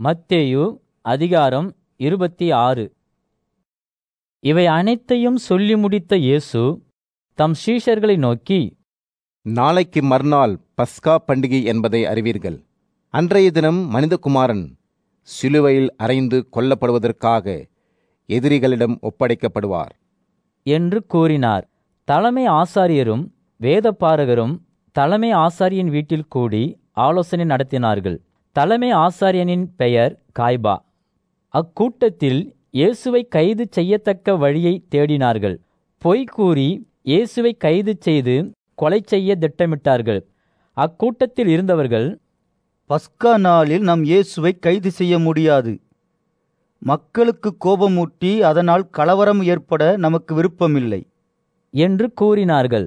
மத்தேயு அதிகாரம் இருபத்தி ஆறு இவை அனைத்தையும் சொல்லி முடித்த இயேசு தம் சீஷர்களை நோக்கி நாளைக்கு மறுநாள் பஸ்கா பண்டிகை என்பதை அறிவீர்கள் அன்றைய தினம் மனிதகுமாரன் சிலுவையில் அறைந்து கொல்லப்படுவதற்காக எதிரிகளிடம் ஒப்படைக்கப்படுவார் என்று கூறினார் தலைமை ஆசாரியரும் வேதபாரகரும் தலைமை ஆசாரியன் வீட்டில் கூடி ஆலோசனை நடத்தினார்கள் தலைமை ஆசாரியனின் பெயர் காய்பா அக்கூட்டத்தில் இயேசுவை கைது செய்யத்தக்க வழியை தேடினார்கள் பொய் கூறி இயேசுவை கைது செய்து கொலை செய்ய திட்டமிட்டார்கள் அக்கூட்டத்தில் இருந்தவர்கள் பஸ்கா நாளில் நாம் இயேசுவை கைது செய்ய முடியாது மக்களுக்கு கோபமூட்டி அதனால் கலவரம் ஏற்பட நமக்கு விருப்பமில்லை என்று கூறினார்கள்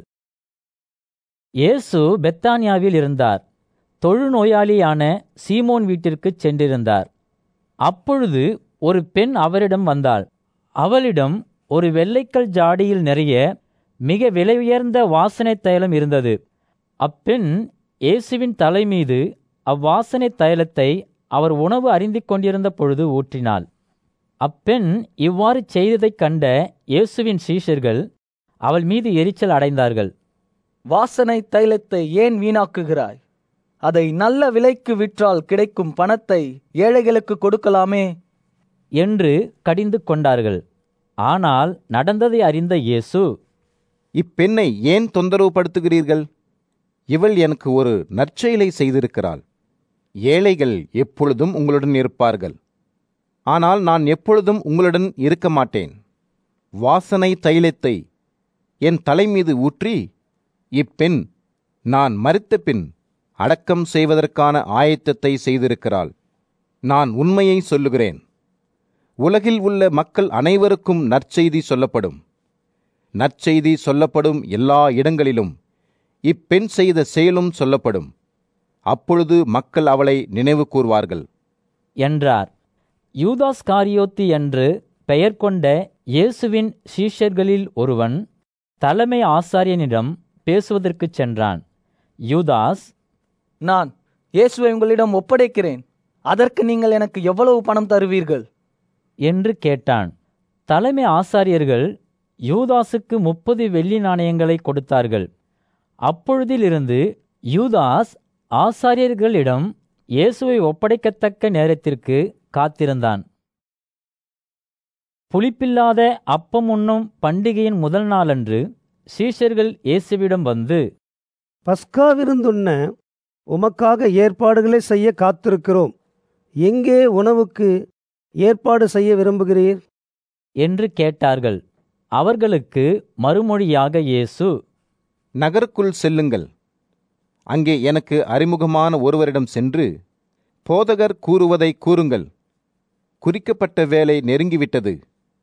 இயேசு பெத்தானியாவில் இருந்தார் தொழுநோயாளியான சீமோன் வீட்டிற்கு சென்றிருந்தார் அப்பொழுது ஒரு பெண் அவரிடம் வந்தாள் அவளிடம் ஒரு வெள்ளைக்கல் ஜாடியில் நிறைய மிக விலையுயர்ந்த வாசனை தைலம் இருந்தது அப்பெண் இயேசுவின் தலைமீது அவ்வாசனை தைலத்தை அவர் உணவு அருந்திக் கொண்டிருந்த பொழுது ஊற்றினாள் அப்பெண் இவ்வாறு செய்ததைக் கண்ட இயேசுவின் சீஷர்கள் அவள் மீது எரிச்சல் அடைந்தார்கள் வாசனை தைலத்தை ஏன் வீணாக்குகிறாய் அதை நல்ல விலைக்கு விற்றால் கிடைக்கும் பணத்தை ஏழைகளுக்கு கொடுக்கலாமே என்று கடிந்து கொண்டார்கள் ஆனால் நடந்ததை அறிந்த இயேசு இப்பெண்ணை ஏன் தொந்தரவுபடுத்துகிறீர்கள் இவள் எனக்கு ஒரு நற்செயலை செய்திருக்கிறாள் ஏழைகள் எப்பொழுதும் உங்களுடன் இருப்பார்கள் ஆனால் நான் எப்பொழுதும் உங்களுடன் இருக்க மாட்டேன் வாசனை தைலத்தை என் தலைமீது ஊற்றி இப்பெண் நான் மறித்த பின் அடக்கம் செய்வதற்கான ஆயத்தத்தை செய்திருக்கிறாள் நான் உண்மையை சொல்லுகிறேன் உலகில் உள்ள மக்கள் அனைவருக்கும் நற்செய்தி சொல்லப்படும் நற்செய்தி சொல்லப்படும் எல்லா இடங்களிலும் இப்பெண் செய்த செயலும் சொல்லப்படும் அப்பொழுது மக்கள் அவளை நினைவு கூர்வார்கள் என்றார் யூதாஸ் காரியோத்து என்று பெயர் கொண்ட இயேசுவின் சீஷர்களில் ஒருவன் தலைமை ஆசாரியனிடம் பேசுவதற்குச் சென்றான் யூதாஸ் நான் இயேசுவை உங்களிடம் ஒப்படைக்கிறேன் அதற்கு நீங்கள் எனக்கு எவ்வளவு பணம் தருவீர்கள் என்று கேட்டான் தலைமை ஆசாரியர்கள் யூதாசுக்கு முப்பது வெள்ளி நாணயங்களை கொடுத்தார்கள் அப்பொழுதிலிருந்து யூதாஸ் ஆசாரியர்களிடம் இயேசுவை ஒப்படைக்கத்தக்க நேரத்திற்கு காத்திருந்தான் புளிப்பில்லாத அப்பம் உண்ணும் பண்டிகையின் முதல் நாளன்று சீஷர்கள் இயேசுவிடம் வந்து பஸ்கா விருந்துண்ண உமக்காக ஏற்பாடுகளை செய்ய காத்திருக்கிறோம் எங்கே உணவுக்கு ஏற்பாடு செய்ய விரும்புகிறீர் என்று கேட்டார்கள் அவர்களுக்கு மறுமொழியாக இயேசு நகருக்குள் செல்லுங்கள் அங்கே எனக்கு அறிமுகமான ஒருவரிடம் சென்று போதகர் கூறுவதை கூறுங்கள் குறிக்கப்பட்ட வேலை நெருங்கிவிட்டது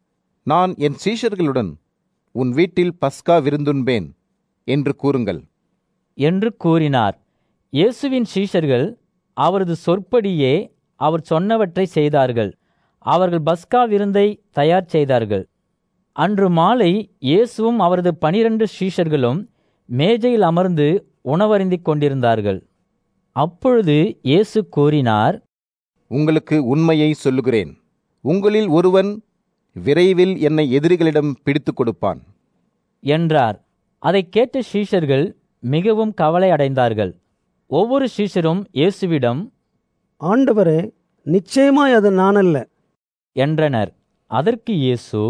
நான் என் சீஷர்களுடன் உன் வீட்டில் பஸ்கா விருந்துண்பேன் என்று கூறுங்கள் என்று கூறினார் இயேசுவின் சீஷர்கள் அவரது சொற்படியே அவர் சொன்னவற்றை செய்தார்கள் அவர்கள் பஸ்கா விருந்தை தயார் செய்தார்கள் அன்று மாலை இயேசுவும் அவரது பனிரெண்டு சீஷர்களும் மேஜையில் அமர்ந்து உணவருந்திக் கொண்டிருந்தார்கள் அப்பொழுது இயேசு கூறினார் உங்களுக்கு உண்மையை சொல்லுகிறேன் உங்களில் ஒருவன் விரைவில் என்னை எதிரிகளிடம் பிடித்துக் கொடுப்பான் என்றார் அதைக் கேட்ட சீஷர்கள் மிகவும் கவலை அடைந்தார்கள் ஒவ்வொரு சீஷரும் இயேசுவிடம் ஆண்டவரே நிச்சயமாய் அது நானல்ல என்றனர் அதற்கு இயேசு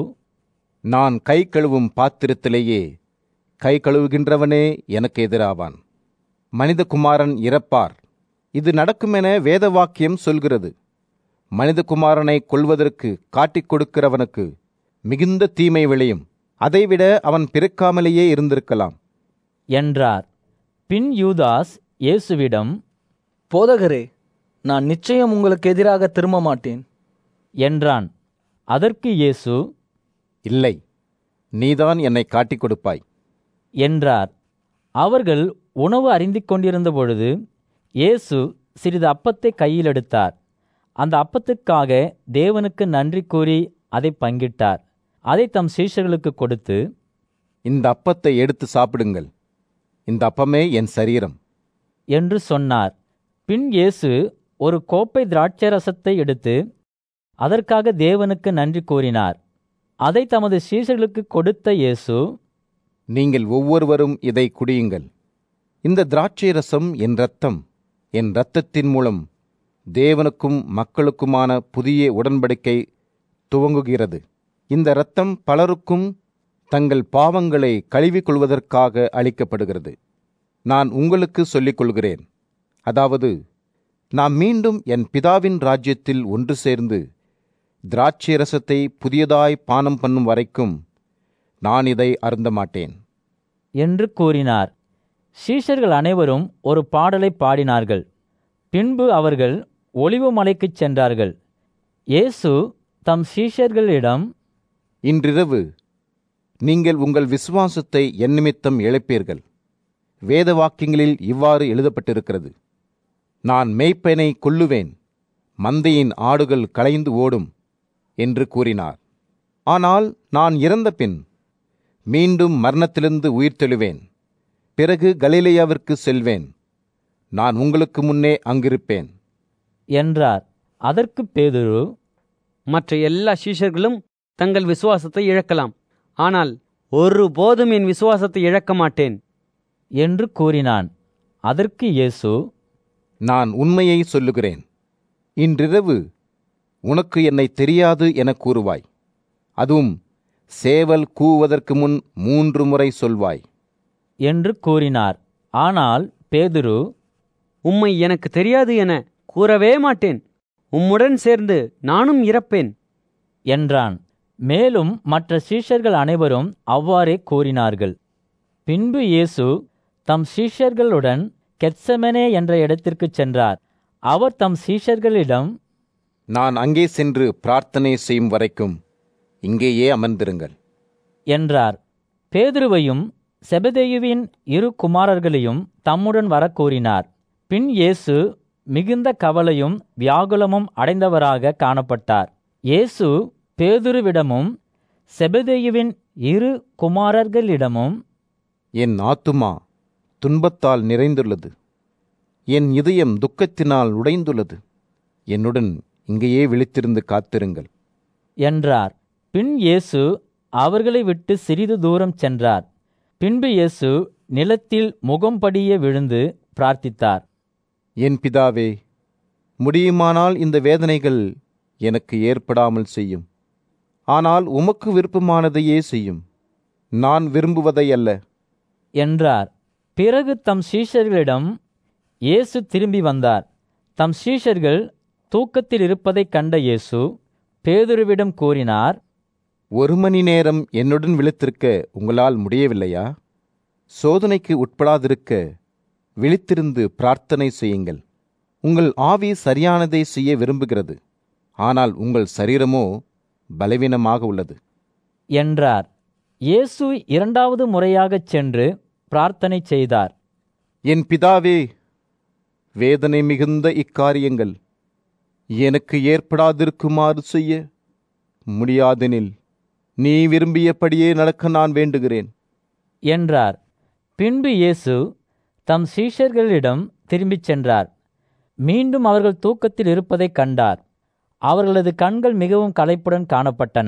நான் கை கழுவும் பாத்திரத்திலேயே கை கழுவுகின்றவனே எனக்கு எதிராவான் மனிதகுமாரன் இறப்பார் இது நடக்குமென வேத வாக்கியம் சொல்கிறது மனிதகுமாரனை கொல்வதற்கு காட்டிக் கொடுக்கிறவனுக்கு மிகுந்த தீமை விளையும் அதைவிட அவன் பிறக்காமலேயே இருந்திருக்கலாம் என்றார் பின் யூதாஸ் இயேசுவிடம் போதகரே நான் நிச்சயம் உங்களுக்கு எதிராக திரும்ப மாட்டேன் என்றான் அதற்கு இயேசு இல்லை நீதான் என்னை காட்டிக் கொடுப்பாய் என்றார் அவர்கள் உணவு அருந்திக் கொண்டிருந்த பொழுது இயேசு சிறிது அப்பத்தை கையில் எடுத்தார் அந்த அப்பத்துக்காக தேவனுக்கு நன்றி கூறி அதை பங்கிட்டார் அதை தம் சீஷர்களுக்கு கொடுத்து இந்த அப்பத்தை எடுத்து சாப்பிடுங்கள் இந்த அப்பமே என் சரீரம் என்று சொன்னார் பின் இயேசு ஒரு கோப்பை திராட்சரசத்தை எடுத்து அதற்காக தேவனுக்கு நன்றி கூறினார் அதை தமது சீஷர்களுக்கு கொடுத்த இயேசு நீங்கள் ஒவ்வொருவரும் இதை குடியுங்கள் இந்த திராட்சை ரசம் என் ரத்தம் என் இரத்தத்தின் மூலம் தேவனுக்கும் மக்களுக்குமான புதிய உடன்படிக்கை துவங்குகிறது இந்த இரத்தம் பலருக்கும் தங்கள் பாவங்களை கழுவிக் கொள்வதற்காக அளிக்கப்படுகிறது நான் உங்களுக்கு சொல்லிக் கொள்கிறேன் அதாவது நாம் மீண்டும் என் பிதாவின் ராஜ்யத்தில் ஒன்று சேர்ந்து திராட்சை ரசத்தை புதியதாய் பானம் பண்ணும் வரைக்கும் நான் இதை அருந்த மாட்டேன் என்று கூறினார் சீஷர்கள் அனைவரும் ஒரு பாடலை பாடினார்கள் பின்பு அவர்கள் ஒளிவு மலைக்குச் சென்றார்கள் இயேசு தம் சீஷர்களிடம் இன்றிரவு நீங்கள் உங்கள் விசுவாசத்தை என் நிமித்தம் இழப்பீர்கள் வேத வாக்கியங்களில் இவ்வாறு எழுதப்பட்டிருக்கிறது நான் மேய்ப்பனை கொல்லுவேன் மந்தையின் ஆடுகள் கலைந்து ஓடும் என்று கூறினார் ஆனால் நான் இறந்த பின் மீண்டும் மரணத்திலிருந்து உயிர்த்தெழுவேன் பிறகு கலிலேயாவிற்கு செல்வேன் நான் உங்களுக்கு முன்னே அங்கிருப்பேன் என்றார் அதற்குப் பேதுரு மற்ற எல்லா சீஷர்களும் தங்கள் விசுவாசத்தை இழக்கலாம் ஆனால் ஒருபோதும் என் விசுவாசத்தை இழக்க மாட்டேன் என்று கூறினான் அதற்கு இயேசு நான் உண்மையை சொல்லுகிறேன் இன்றிரவு உனக்கு என்னை தெரியாது என கூறுவாய் அதுவும் சேவல் கூவதற்கு முன் மூன்று முறை சொல்வாய் என்று கூறினார் ஆனால் பேதுரு உம்மை எனக்கு தெரியாது என கூறவே மாட்டேன் உம்முடன் சேர்ந்து நானும் இறப்பேன் என்றான் மேலும் மற்ற சீஷர்கள் அனைவரும் அவ்வாறே கூறினார்கள் பின்பு இயேசு தம் சீஷர்களுடன் கெத்செமனே என்ற இடத்திற்குச் சென்றார் அவர் தம் சீஷர்களிடம் நான் அங்கே சென்று பிரார்த்தனை செய்யும் வரைக்கும் இங்கேயே அமர்ந்திருங்கள் என்றார் பேதுருவையும் செபதேயுவின் இரு குமாரர்களையும் தம்முடன் வரக் கூறினார் பின் இயேசு மிகுந்த கவலையும் வியாகுலமும் அடைந்தவராக காணப்பட்டார் இயேசு பேதுருவிடமும் செபதேயுவின் இரு குமாரர்களிடமும் என் ஆத்துமா துன்பத்தால் நிறைந்துள்ளது என் இதயம் துக்கத்தினால் உடைந்துள்ளது என்னுடன் இங்கேயே விழித்திருந்து காத்திருங்கள் என்றார் பின் இயேசு அவர்களை விட்டு சிறிது தூரம் சென்றார் பின்பு இயேசு நிலத்தில் முகம்படிய விழுந்து பிரார்த்தித்தார் என் பிதாவே முடியுமானால் இந்த வேதனைகள் எனக்கு ஏற்படாமல் செய்யும் ஆனால் உமக்கு விருப்பமானதையே செய்யும் நான் விரும்புவதை அல்ல என்றார் பிறகு தம் சீஷர்களிடம் இயேசு திரும்பி வந்தார் தம் சீஷர்கள் தூக்கத்தில் இருப்பதைக் கண்ட இயேசு பேதுருவிடம் கூறினார் ஒரு மணி நேரம் என்னுடன் விழித்திருக்க உங்களால் முடியவில்லையா சோதனைக்கு உட்படாதிருக்க விழித்திருந்து பிரார்த்தனை செய்யுங்கள் உங்கள் ஆவி சரியானதை செய்ய விரும்புகிறது ஆனால் உங்கள் சரீரமோ பலவீனமாக உள்ளது என்றார் இயேசு இரண்டாவது முறையாகச் சென்று பிரார்த்தனை செய்தார் என் பிதாவே வேதனை மிகுந்த இக்காரியங்கள் எனக்கு ஏற்படாதிருக்குமாறு செய்ய முடியாதெனில் நீ விரும்பியபடியே நடக்க நான் வேண்டுகிறேன் என்றார் பின்பு இயேசு தம் சீஷர்களிடம் திரும்பிச் சென்றார் மீண்டும் அவர்கள் தூக்கத்தில் இருப்பதைக் கண்டார் அவர்களது கண்கள் மிகவும் களைப்புடன் காணப்பட்டன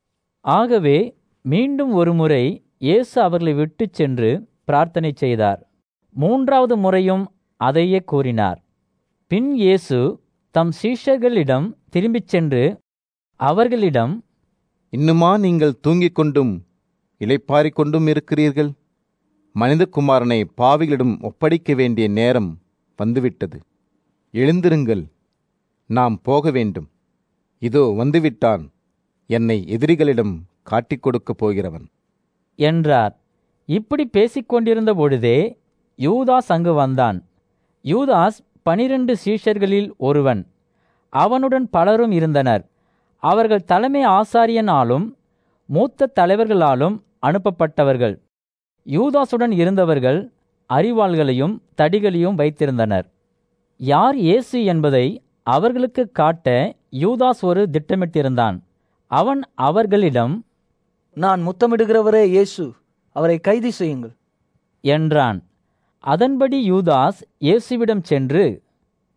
ஆகவே மீண்டும் ஒருமுறை இயேசு அவர்களை விட்டுச் சென்று பிரார்த்தனை செய்தார் மூன்றாவது முறையும் அதையே கூறினார் பின் இயேசு தம் சீஷர்களிடம் திரும்பிச் சென்று அவர்களிடம் இன்னுமா நீங்கள் தூங்கிக் கொண்டும் இளைப்பாறிக் கொண்டும் இருக்கிறீர்கள் மனிதகுமாரனை பாவிகளிடம் ஒப்படைக்க வேண்டிய நேரம் வந்துவிட்டது எழுந்திருங்கள் நாம் போக வேண்டும் இதோ வந்துவிட்டான் என்னை எதிரிகளிடம் காட்டிக் கொடுக்கப் போகிறவன் என்றார் இப்படி பேசிக் கொண்டிருந்த பொழுதே யூதாஸ் அங்கு வந்தான் யூதாஸ் பனிரெண்டு சீஷர்களில் ஒருவன் அவனுடன் பலரும் இருந்தனர் அவர்கள் தலைமை ஆசாரியனாலும் மூத்த தலைவர்களாலும் அனுப்பப்பட்டவர்கள் யூதாசுடன் இருந்தவர்கள் அறிவாள்களையும் தடிகளையும் வைத்திருந்தனர் யார் இயேசு என்பதை அவர்களுக்கு காட்ட யூதாஸ் ஒரு திட்டமிட்டிருந்தான் அவன் அவர்களிடம் நான் முத்தமிடுகிறவரே இயேசு அவரை கைது செய்யுங்கள் என்றான் அதன்படி யூதாஸ் இயேசுவிடம் சென்று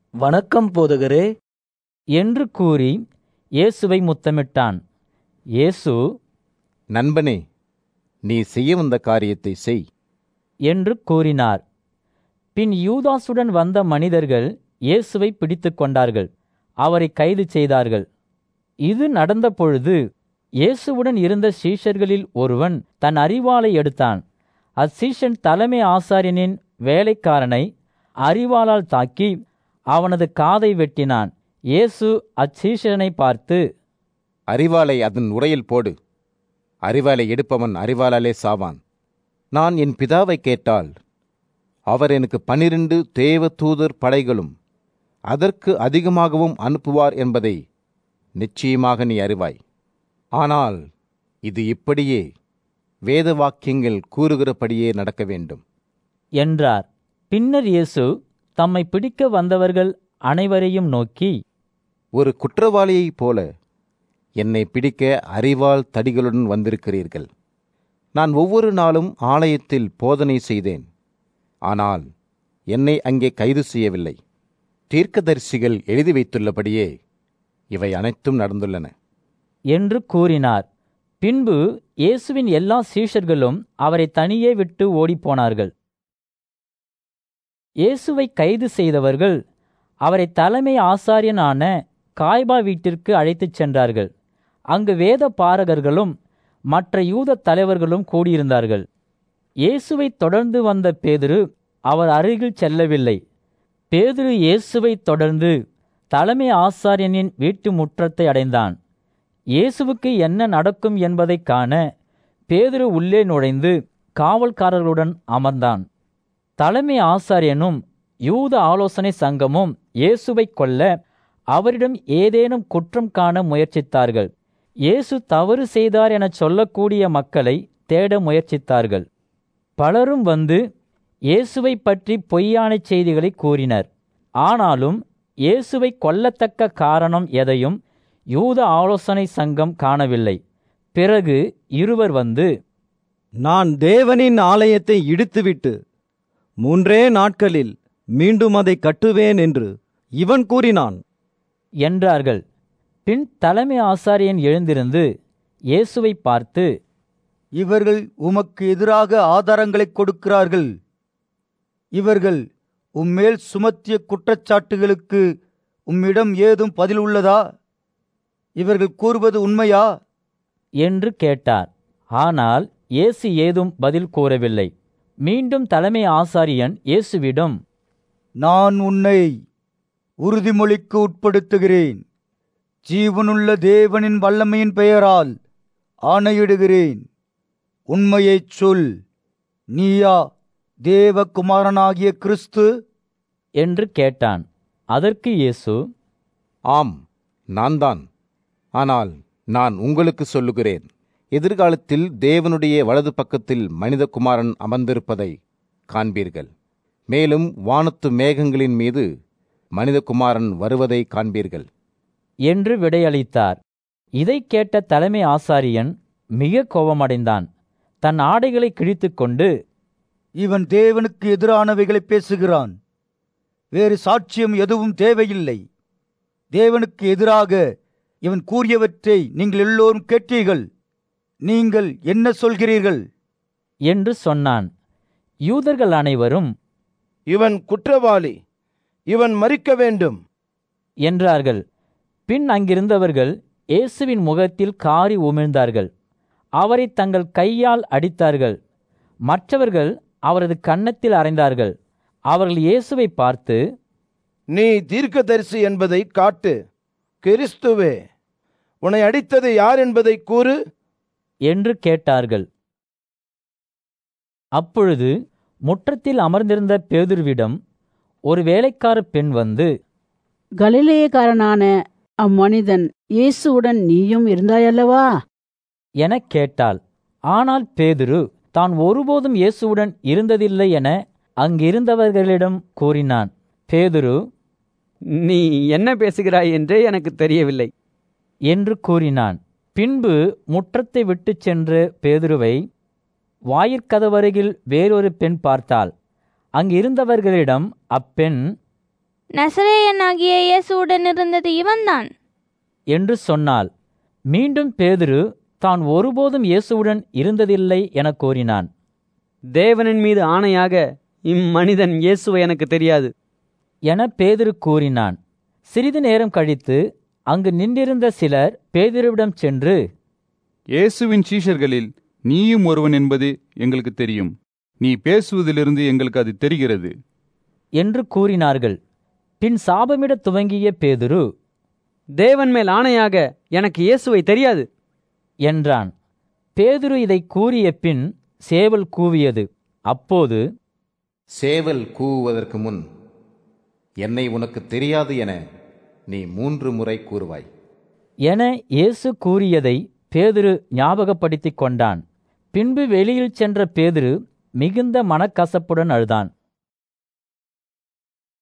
வணக்கம் போதகரே என்று கூறி இயேசுவை முத்தமிட்டான் இயேசு நண்பனே நீ செய்ய வந்த காரியத்தை செய் என்று கூறினார் பின் யூதாசுடன் வந்த மனிதர்கள் இயேசுவை பிடித்துக் கொண்டார்கள் அவரை கைது செய்தார்கள் இது நடந்தபொழுது இயேசுவுடன் இருந்த சீஷர்களில் ஒருவன் தன் அரிவாளை எடுத்தான் அச்சீஷன் தலைமை ஆசாரியனின் வேலைக்காரனை அரிவாளால் தாக்கி அவனது காதை வெட்டினான் இயேசு அச்சீஷனை பார்த்து அறிவாளை அதன் உரையில் போடு அறிவாளை எடுப்பவன் அறிவாளாலே சாவான் நான் என் பிதாவை கேட்டால் அவர் எனக்கு பன்னிரண்டு தேவ தூதர் படைகளும் அதற்கு அதிகமாகவும் அனுப்புவார் என்பதை நிச்சயமாக நீ அறிவாய் ஆனால் இது இப்படியே வேத வாக்கியங்கள் கூறுகிறபடியே நடக்க வேண்டும் என்றார் பின்னர் இயேசு தம்மை பிடிக்க வந்தவர்கள் அனைவரையும் நோக்கி ஒரு குற்றவாளியைப் போல என்னை பிடிக்க அறிவால் தடிகளுடன் வந்திருக்கிறீர்கள் நான் ஒவ்வொரு நாளும் ஆலயத்தில் போதனை செய்தேன் ஆனால் என்னை அங்கே கைது செய்யவில்லை தீர்க்கதரிசிகள் எழுதி வைத்துள்ளபடியே இவை அனைத்தும் நடந்துள்ளன என்று கூறினார் பின்பு இயேசுவின் எல்லா சீஷர்களும் அவரை தனியே விட்டு ஓடிப்போனார்கள் இயேசுவை கைது செய்தவர்கள் அவரை தலைமை ஆசாரியனான காய்பா வீட்டிற்கு அழைத்துச் சென்றார்கள் அங்கு வேத பாரகர்களும் மற்ற யூத தலைவர்களும் கூடியிருந்தார்கள் இயேசுவை தொடர்ந்து வந்த பேதுரு அவர் அருகில் செல்லவில்லை பேதுரு இயேசுவை தொடர்ந்து தலைமை ஆசாரியனின் வீட்டு முற்றத்தை அடைந்தான் இயேசுவுக்கு என்ன நடக்கும் என்பதைக் காண பேதுரு உள்ளே நுழைந்து காவல்காரர்களுடன் அமர்ந்தான் தலைமை ஆசாரியனும் யூத ஆலோசனை சங்கமும் இயேசுவை கொல்ல அவரிடம் ஏதேனும் குற்றம் காண முயற்சித்தார்கள் இயேசு தவறு செய்தார் எனச் சொல்லக்கூடிய மக்களை தேட முயற்சித்தார்கள் பலரும் வந்து இயேசுவை பற்றி பொய்யான செய்திகளை கூறினர் ஆனாலும் இயேசுவை கொல்லத்தக்க காரணம் எதையும் யூத ஆலோசனை சங்கம் காணவில்லை பிறகு இருவர் வந்து நான் தேவனின் ஆலயத்தை இடித்துவிட்டு மூன்றே நாட்களில் மீண்டும் அதை கட்டுவேன் என்று இவன் கூறினான் என்றார்கள் பின் தலைமை ஆசாரியன் எழுந்திருந்து இயேசுவை பார்த்து இவர்கள் உமக்கு எதிராக ஆதாரங்களை கொடுக்கிறார்கள் இவர்கள் உம்மேல் சுமத்திய குற்றச்சாட்டுகளுக்கு உம்மிடம் ஏதும் பதில் உள்ளதா இவர்கள் கூறுவது உண்மையா என்று கேட்டார் ஆனால் இயேசு ஏதும் பதில் கூறவில்லை மீண்டும் தலைமை ஆசாரியன் இயேசுவிடம் நான் உன்னை உறுதிமொழிக்கு உட்படுத்துகிறேன் ஜீவனுள்ள தேவனின் வல்லமையின் பெயரால் ஆணையிடுகிறேன் உண்மையைச் சொல் நீயா தேவகுமாரனாகிய கிறிஸ்து என்று கேட்டான் அதற்கு இயேசு ஆம் நான் தான் ஆனால் நான் உங்களுக்கு சொல்லுகிறேன் எதிர்காலத்தில் தேவனுடைய வலது பக்கத்தில் மனிதகுமாரன் அமர்ந்திருப்பதை காண்பீர்கள் மேலும் வானத்து மேகங்களின் மீது மனிதகுமாரன் வருவதை காண்பீர்கள் என்று விடையளித்தார் இதைக் கேட்ட தலைமை ஆசாரியன் மிக கோபமடைந்தான் தன் ஆடைகளை கிழித்துக்கொண்டு இவன் தேவனுக்கு எதிரானவைகளை பேசுகிறான் வேறு சாட்சியம் எதுவும் தேவையில்லை தேவனுக்கு எதிராக இவன் கூறியவற்றை நீங்கள் எல்லோரும் கேட்டீர்கள் நீங்கள் என்ன சொல்கிறீர்கள் என்று சொன்னான் யூதர்கள் அனைவரும் இவன் குற்றவாளி இவன் மறிக்க வேண்டும் என்றார்கள் பின் அங்கிருந்தவர்கள் இயேசுவின் முகத்தில் காரி உமிழ்ந்தார்கள் அவரை தங்கள் கையால் அடித்தார்கள் மற்றவர்கள் அவரது கன்னத்தில் அறைந்தார்கள் அவர்கள் இயேசுவை பார்த்து நீ தீர்க்கதரிசி என்பதை காட்டு கிறிஸ்துவே உன்னை அடித்தது யார் என்பதை கூறு என்று கேட்டார்கள் அப்பொழுது முற்றத்தில் அமர்ந்திருந்த பேதுருவிடம் ஒரு வேலைக்கார பெண் வந்து கலிலேயக்காரனான அம்மனிதன் இயேசுவுடன் நீயும் இருந்தாயல்லவா எனக் கேட்டாள் ஆனால் பேதுரு தான் ஒருபோதும் இயேசுவுடன் இருந்ததில்லை என அங்கிருந்தவர்களிடம் கூறினான் பேதுரு நீ என்ன பேசுகிறாய் என்றே எனக்கு தெரியவில்லை என்று கூறினான் பின்பு முற்றத்தை விட்டுச் சென்று பேதுருவை வாயிற்கதவருகில் வேறொரு பெண் பார்த்தாள் அங்கிருந்தவர்களிடம் அப்பெண் நசரேயனாகிய இயேசுவுடன் இருந்தது இவன்தான் என்று சொன்னாள் மீண்டும் பேதுரு தான் ஒருபோதும் இயேசுவுடன் இருந்ததில்லை எனக் கூறினான் தேவனின் மீது ஆணையாக இம்மனிதன் இயேசுவை எனக்கு தெரியாது என பேதுரு கூறினான் சிறிது நேரம் கழித்து அங்கு நின்றிருந்த சிலர் பேதுருவிடம் சென்று இயேசுவின் சீஷர்களில் நீயும் ஒருவன் என்பது எங்களுக்கு தெரியும் நீ பேசுவதிலிருந்து எங்களுக்கு அது தெரிகிறது என்று கூறினார்கள் பின் சாபமிடத் துவங்கிய பேதுரு தேவன் மேல் ஆணையாக எனக்கு இயேசுவை தெரியாது என்றான் பேதுரு இதை கூறிய பின் சேவல் கூவியது அப்போது சேவல் கூவுவதற்கு முன் என்னை உனக்கு தெரியாது என நீ மூன்று முறை கூறுவாய் என இயேசு கூறியதை பேதுரு ஞாபகப்படுத்திக் கொண்டான் பின்பு வெளியில் சென்ற பேதுரு மிகுந்த மனக்கசப்புடன் அழுதான்